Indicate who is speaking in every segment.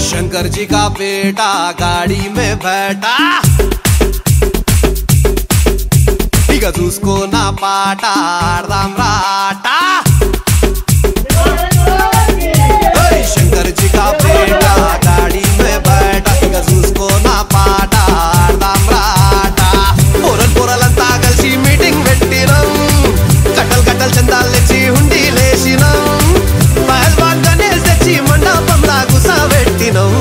Speaker 1: शंकर जी का बेटा गाड़ी में बैठा ఇక చూసుకో నా పాట ఆడదాం రాటా ఓయ్ శంకర్ జీ కా బేటా గాడి మే బైఠా ఇక చూసుకో నా పాట ఆడదాం రాటా పొరల్ పొరలంతా కలిసి మీటింగ్ పెట్టినాం కట్టలు కట్టలు చందాలు తెచ్చి హుండీ లేసినాం పహల్వాన్ గణేష్ తెచ్చి మండపంలా గుసబెట్టినాం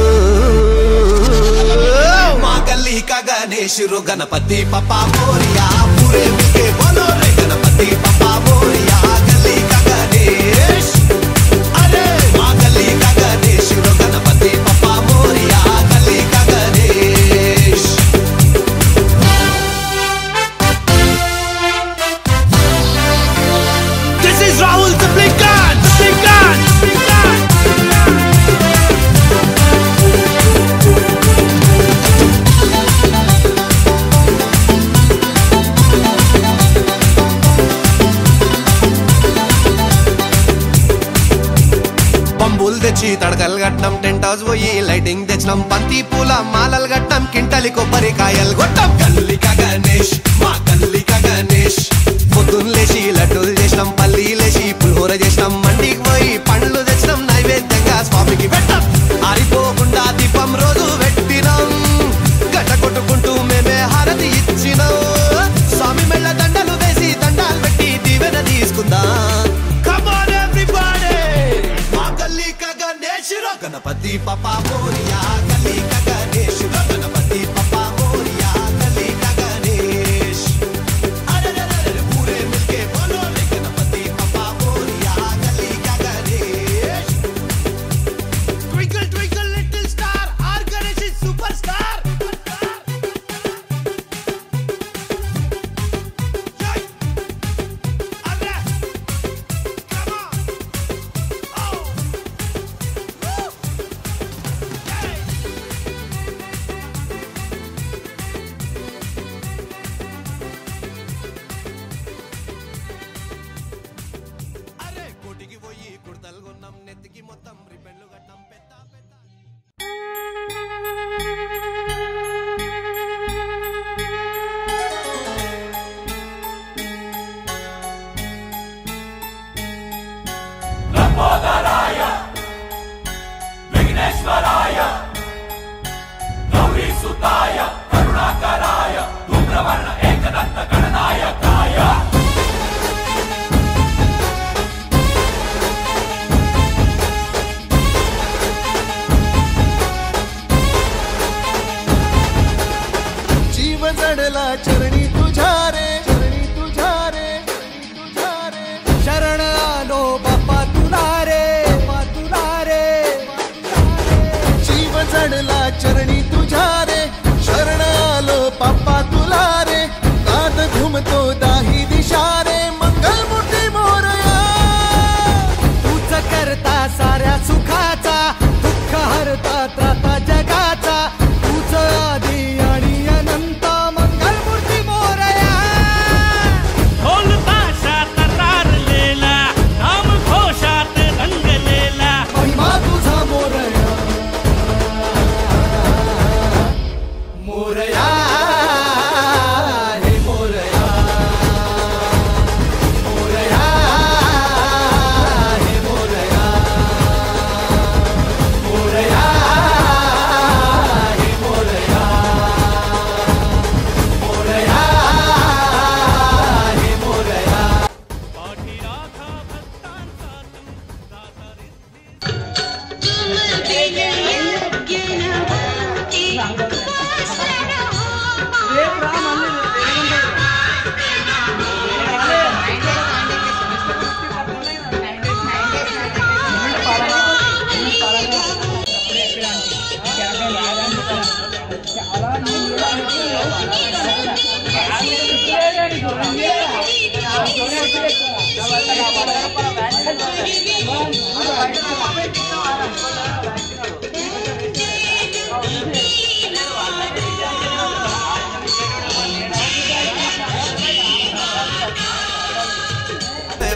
Speaker 1: మా గల్లీ का गणेश रो गणपति पप्पा मोरिया पूरे मिलके बोलो रे गणपति पप्पा मोरिया गली का गणेश अरे माँ गली का गणेश रो गणपति पप्पा मोरिया गली का Ganesh This is Rahul the Blinkan, Blinkan, Blinkan. పంబులు తెచ్చి తడకలు కట్టినాం టెంట్ హౌస్ పోయి లైటింగ్ తెచ్చినాం బంతి పూల మాలలు కట్టినాం కింటలి కొబ్బరికాయలు కొట్టాం కల్లిక గణేష్ మా కల్లిక గణేష్ పొద్దున్న లేచి లడ్డూలు చేసినాం పల్లి లేచి పులిహోర చేసినాం మండికి పోయి పండ్లు తెచ్చినాం నైవేద్యంగా స్వామికి పెట్టాం ఆరిపోకుండా దీపం రోజు పెట్టినాం గడ్డ కొట్టుకుంటూ మేమే హారతి ఇచ్చినాం స్వామి మెళ్ళ దండలు వేసి దండాలు పెట్టి దీవెన తీసుకుందాం Come on everybody! మా గల్లీ కా గణేష్ రా గణపతి పప్పా మోరియా గల్లీ కా గణేష్ రా గణపతి పప్పా మోరియా గల్లీ కా గణేష్ అరే రే రే రే పూరే మిల్కే బోలో రే గణపతి పప్పా మోరియా గల్లీ కా Ganesh Twinkle twinkle little star our Ganesh is superstar Jai! Arre! Come on! Oh! Woo! Hey! అరే కోటికి పోయి కుర్తలు కొన్నాం నెత్తికి మొత్తం రిబ్బన్లు కట్టాం పెద్ద పెద్ద
Speaker 2: जीव जडला चरणी तुझ्या रे चरणी तुझ्या रे चरणी तुझ्या रे शरण आलो बाप्पा तुला रे बाप्पा तुला रे जीव जडला चरणी तुझ्या रे शरण आलो बाप्पा तुला रे नाद घुमतो दाही दिशा रे मंगल मुठी मोरया तूच करता साऱ्या सुखाचा दुःख हरता त्राता जगाचा तूच आदी आणि अनंत मंगल मूर्ती मोरया
Speaker 3: ढोल ताशात तारलेला नाम घोषात रंगलेला
Speaker 2: महिमा तुझा मोरया मोरया हे मोरया मोरया हे मोरया मोरया हे मोरया मोरया हे मोरया
Speaker 3: पाठी राखा भक्तांचा तुमचा रिद्धी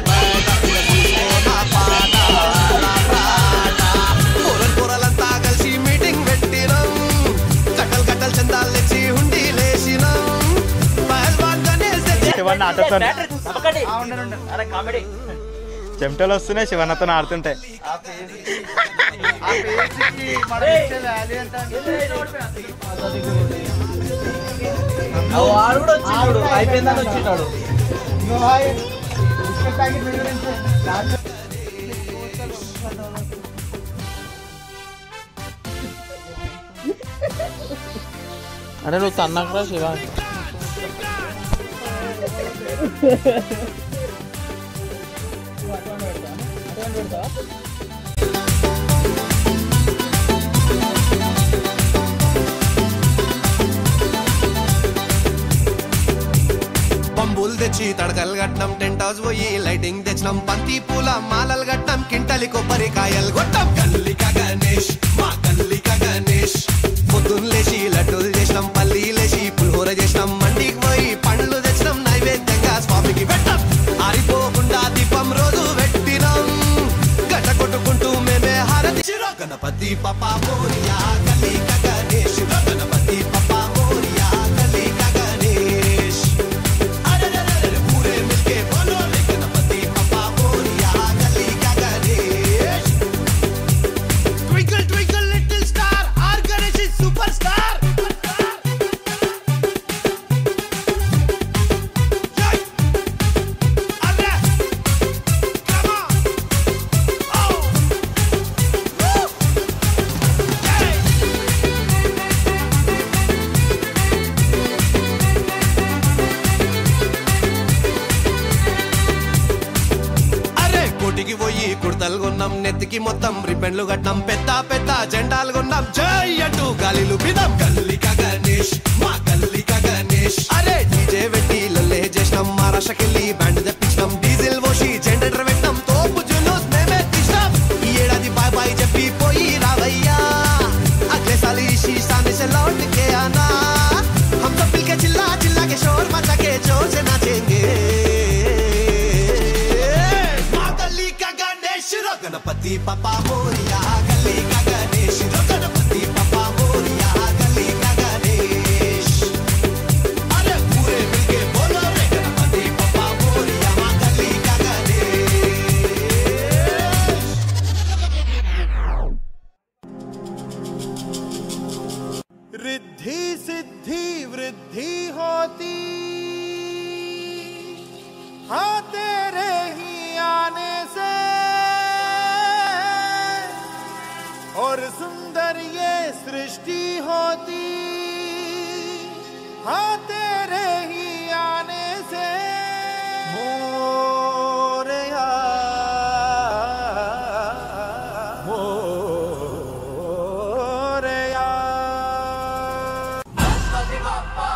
Speaker 1: పొరల్ పొరలంతా కలిసి
Speaker 4: శివన్న ఆటోతో
Speaker 5: అరే కామెడీ
Speaker 4: చెమటలు వస్తున్నాయి శివన్నతో ఆడుతుంటే
Speaker 5: వాడు కూడా వచ్చిండు అయిపోయిందని వచ్చిండాడు అరే నువ్వు తన్నాకరా శివ
Speaker 1: పంబులు తెచ్చి తడకలు కట్టినాం టెంట్ హౌస్ పోయి లైటింగ్ తెచ్చినాం బంతి పూల మాలలు కట్టినాం కింటలి కొబ్బరికాయలు కొట్టాం కల్లిక గణేష్ మా కల్లిక గణేష్ పొద్దున్న లేచి లడ్డూలు చేసినాం పల్లి లేచి పులిహోర చేసినాం మండికి పోయి పండ్లు తెచ్చినాం నైవేద్యంగా స్వామికి పెట్టాం ఆరిపోకుండా దీపం రోజు పెట్టినాం గట్ట కొట్టుకుంటూ మేమే హారతి చిరో గణపతి పప్పా మోరియా కల్లిక గణేష్ గణపతి పప్పా మోరియా కల్లిక గణేష్ अरे रे रे रे पूरे मिलके बोलो रे गणपति पप्पा मोरिया गली का Ganesh Twinkle twinkle little star our Ganesh is superstar Jai Arre Come on Oh Woo Jai అరే కోటికి పోయి కుర్తలు కొన్నాం నెత్తికి మొత్తం రిబ్బన్లు కట్టినాం పెద్ద పెద్ద జెండాలు కొన్నాం జై అంటూ గాలిలు పిదాం గల్లిక గణేష్ మా గల్లిక గణేష్ అరే డీజే పెట్టి లొల్లే చేసినాం మహారాష్ట్రకెళ్ళి బ్యాండ్ తెప్పించినాం డీజిల్ పోసి జెండర్ పెట్టినాం తోపు జులూస్ మేమే తీసినాం ఈ ఏడాది బాయ్ బాయ్ చెప్పి పోయి రావయ్యా అగ్లే సాలి शीशाने से लौट के आना हम सब मिलके चिल्ला चिल्ला के शोर मचा के जोर से नाचेंगे माँ गली का गणेश रो गणपति पापा मोरिया गली का गणेश रो गणपति पापा मोरिया गली का गणेश अरे पूरे मिलके बोलो रे गणपति पापा मोरिया माँ गली का गणेश
Speaker 2: रिद्धि सिद्धि वृद्धि होती हाँ तेरे ही आने से और सुंदर ये सृष्टि होती हाँ तेरे ही आने से मोरया मोरया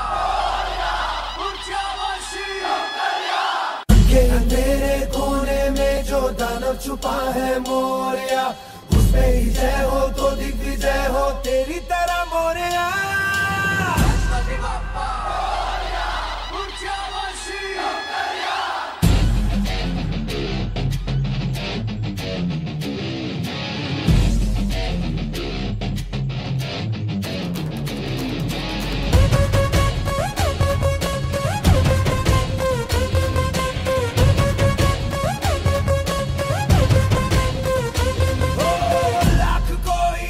Speaker 1: ये अंधेरे कोने में जो दानव छुपा है मोरिया उसमें ही जय हो तो दिग्विजय हो तेरी तरह मोरिया लाख कोई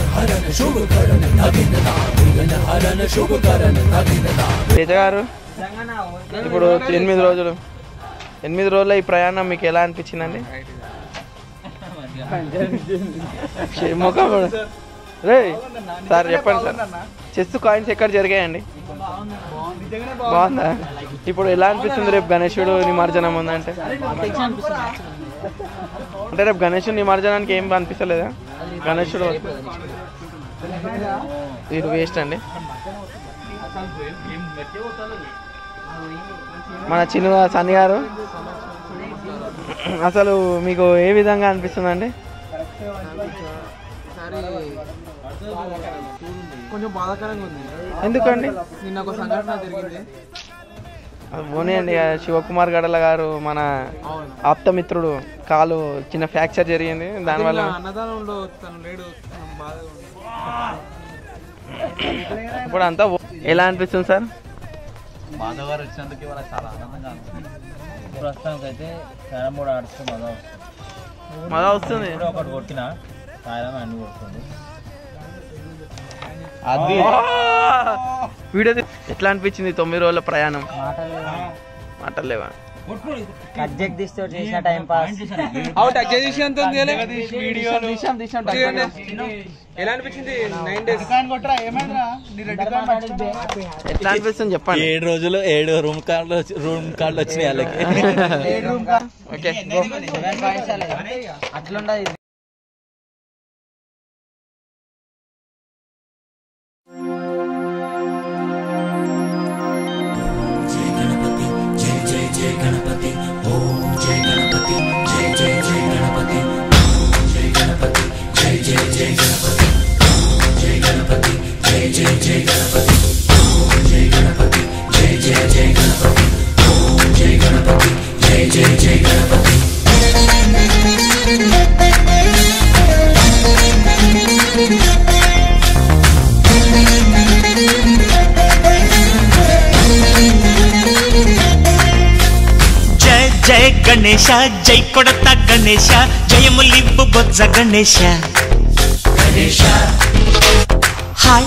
Speaker 5: తేజ గారు ఇప్పుడు ఎనిమిది రోజులు ఎనిమిది రోజుల ఈ ప్రయాణం మీకు ఎలా అనిపించిందండి ఏ ముఖం కూడా. రేయ్ సార్ చెప్పండి సార్ చెస్ కాయిన్స్ ఎక్కడ జరిగాయండి బాగుందా ఇప్పుడు ఎలా అనిపిస్తుంది రేపు గణేశుడు నిమజ్జనం ఉందంటే అంటే రేపు గణేశుడు నిమజ్జనానికి ఏం అనిపిస్తలేదా గణేశుడు ఇది వేస్ట్ అండి మన చిన్న సన్ని గారు అసలు మీకు ఏ విధంగా అనిపిస్తుందండి
Speaker 6: కొంచెం బాధాకరంగా ఉంది
Speaker 5: ఎందుకండి
Speaker 6: నిన్న ఒక సంఘటన జరిగింది
Speaker 5: అది పోనీయండి ఆ శివకుమార్ గడల గారు మన ఆప్తమిత్రుడు కాలు చిన్న ఫ్రాక్చర్ జరిగింది దానివల్ల
Speaker 6: నిన్న అన్నదానంలో తను లేడు తను బాధగా ఉంది
Speaker 5: ఇప్పుడు అంతా ఓ- ఎలా అనిపిస్తుంది సార్
Speaker 7: మాధవ్ గారు వచ్చినందుకు ఇవాళ చాలా ఆనందంగా అనిపిస్తుంది ప్రస్తుతానికి అయితే క్యారమ్ బోర్డ్ ఆడుతూ మజా వస్తుంది
Speaker 5: మళ్ళా వస్తుంది
Speaker 7: ఇప్పుడే ఒకటి కొట్టిన సాయిరామ్ అన్ని కొడుతుంది
Speaker 5: వీడియో తీ- ఎట్లా అనిపించింది తొమ్మిది రోజుల ప్రయాణం మాటలు లేవా
Speaker 7: కజ్జెక్ తీస్తే చేసిన టైం పాస్
Speaker 6: అవుట్ అజయ్ అంత ఎలా అనిపించింది నైన్ డేస్
Speaker 5: ఎట్లా అనిపిస్తుంది చెప్పండి
Speaker 7: ఏడు రోజులు ఏడు రూమ్ కార్డులు రూమ్ కార్డులు వచ్చినాయి వాళ్ళకి
Speaker 5: ఓకే
Speaker 7: అట్లుండదు
Speaker 8: జయ జయ గణేಶ జై కొడత గణేಶ జయములివ్వు బొజ్జ గణేశ గణేశ హాయ్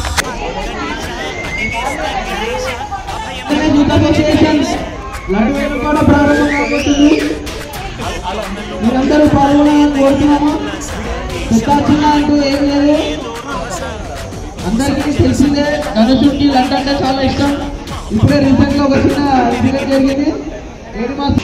Speaker 9: మీరందరూ పాల్గొనాలని కోరుతున్నాము పెద్ద చిన్న అంటూ ఏం లేదు అందరికీ తెలిసిందే గణేశుడికి లడ్డు అంటే చాలా ఇష్టం ఇప్పుడే రీసెంట్ గా ఒక చిన్న ఇన్సిడెంట్ జరిగింది ఏడు మాసం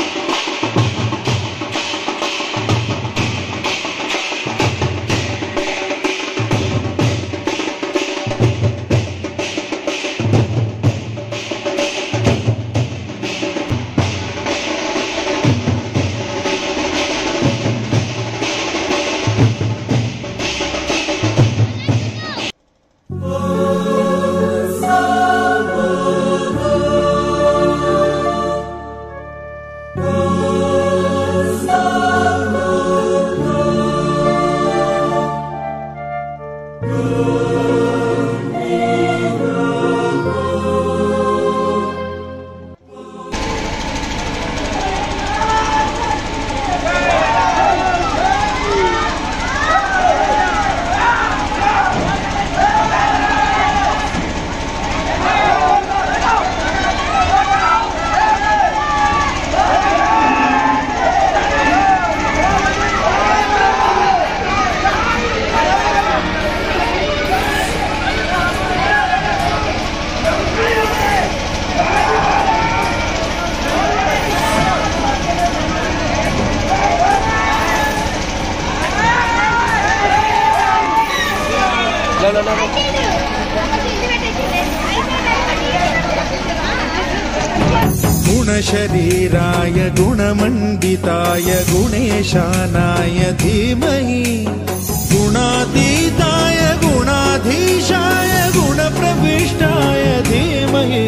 Speaker 2: गुणशरीराय गुणमण्डिताय गुणेशानाय धीमहि गुणातीताय गुणाधीशाय गुणप्रविष्टाय धीमहि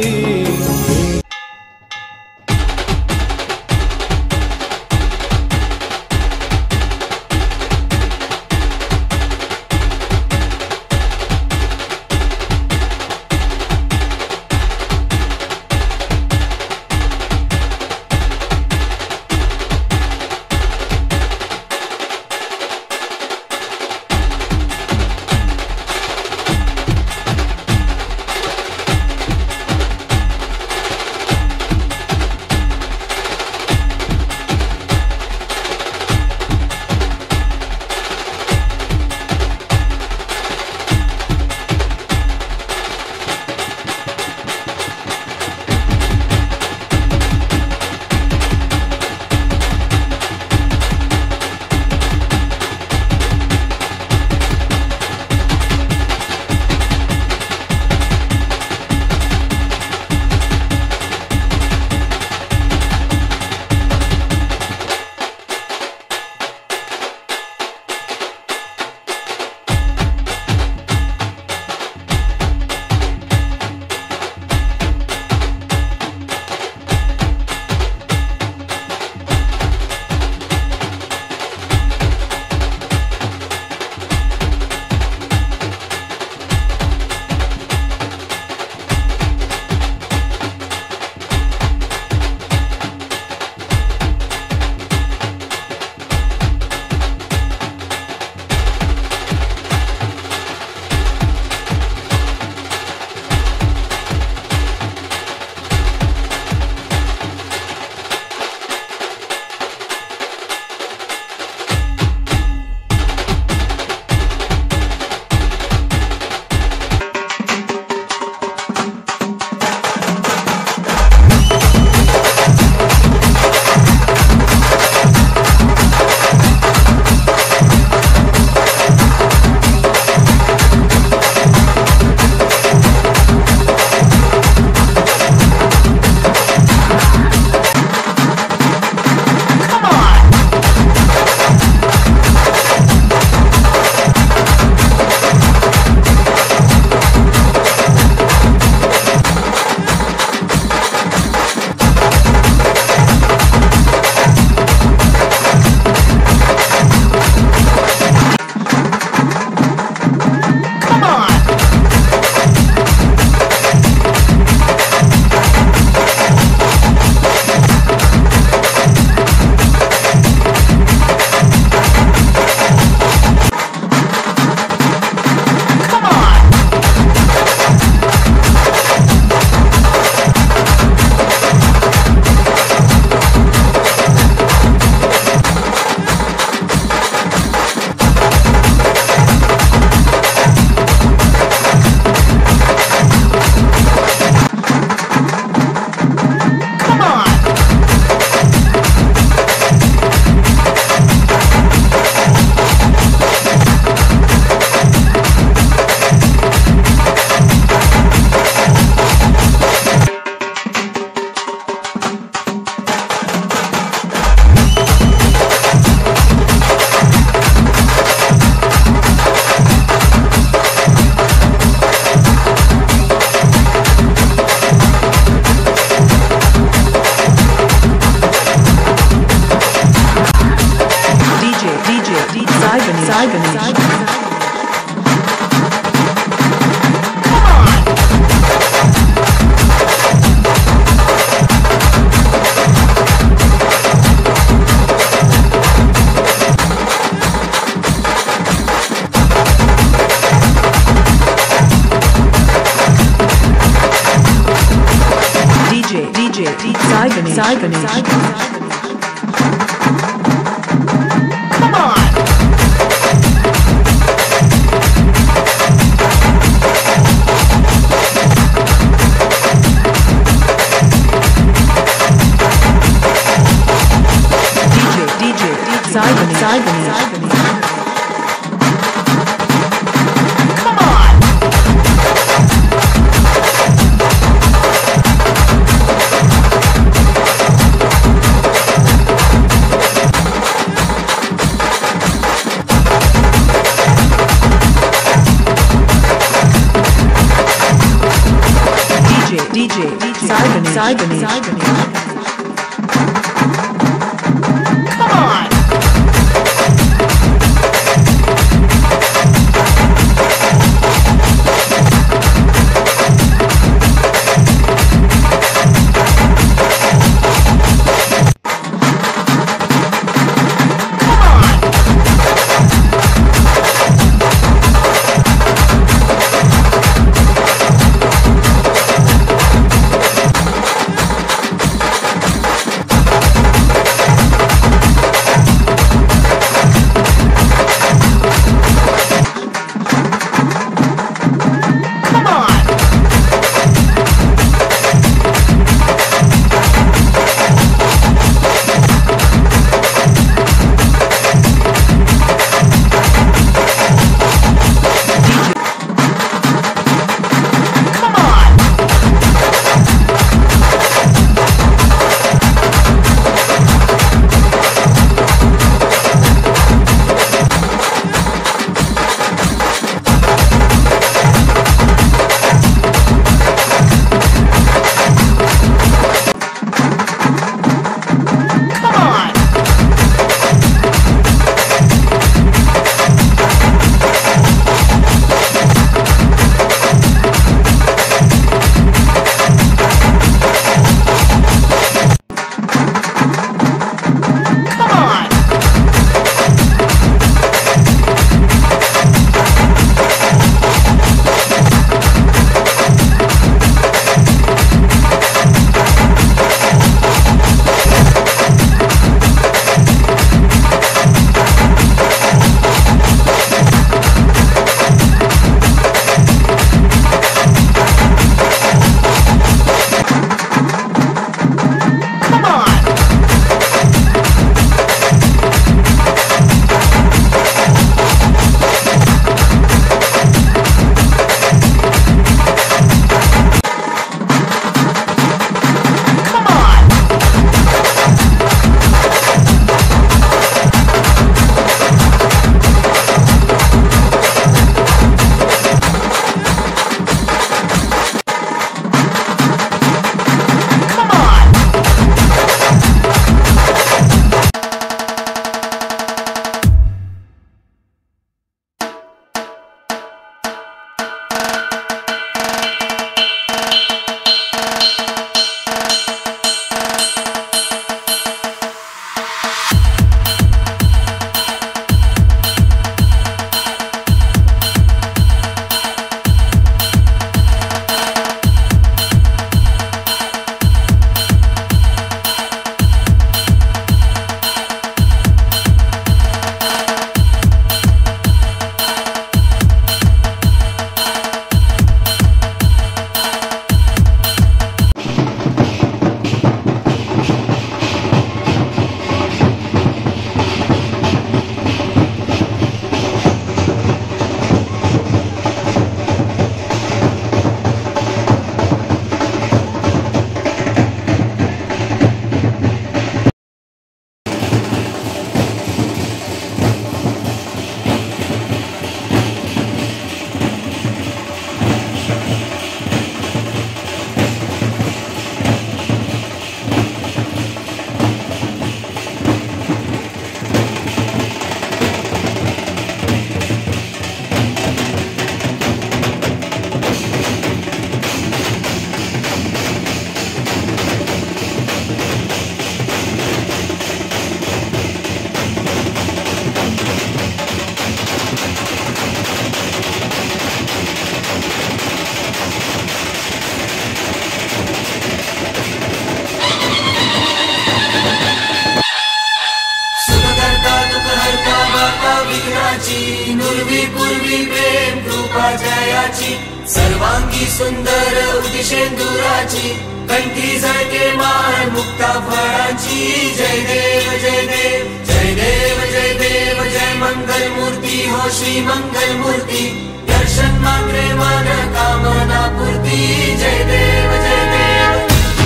Speaker 10: Sai Ganesh. Sai Ganesh. DJ, DJ, Sai Ganesh. Sai Ganesh. DJ, DJ, Sai Ganesh. Sai Ganesh. Sai Ganesh.
Speaker 11: मंगलाची सर्वांगी सुंदर उदिशेंदुराची कंठी झळके माळ मुक्ता फळाची जय देव जय देव जय देव जय देव जय मंगल मूर्ती हो श्री मंगल मूर्ती दर्शन मात्रे मन कामना पूर्ती जय देव जय देव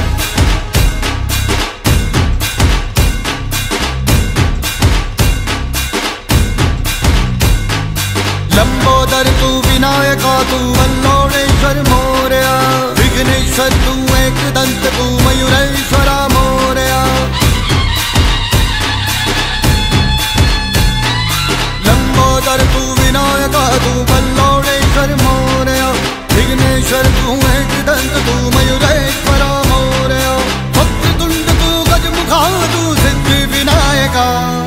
Speaker 2: लंबोदर तू विनायका तू वल्लोळेश्वर मोरया विघ्नेश्वर तू एक दंत तू मयुरेश्वरा मोरया लंबोदर तू विनायका तू वल्लोळेश्वर मोरया विघ्नेश्वर तू एक दंत तू मयुरेश्वरा मोरया भक्ततुंड तू गजमुखा तू सिद्धी विनायका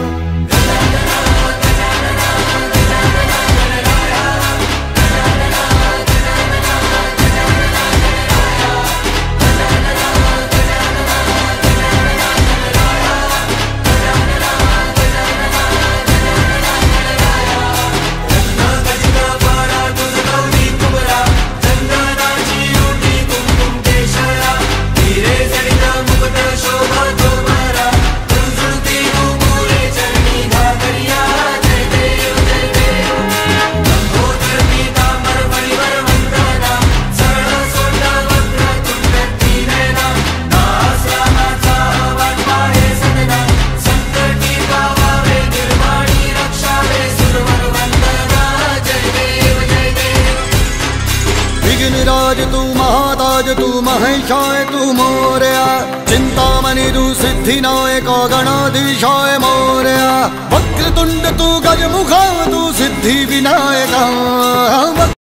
Speaker 2: विघ्नराज तू महाताज तू महेशाय तू मोरया चिंतामणि तू सिद्धिनायक गणाधीशाय मोरया वक्रतुंड तू गजमुखा तू सिद्धि विनायका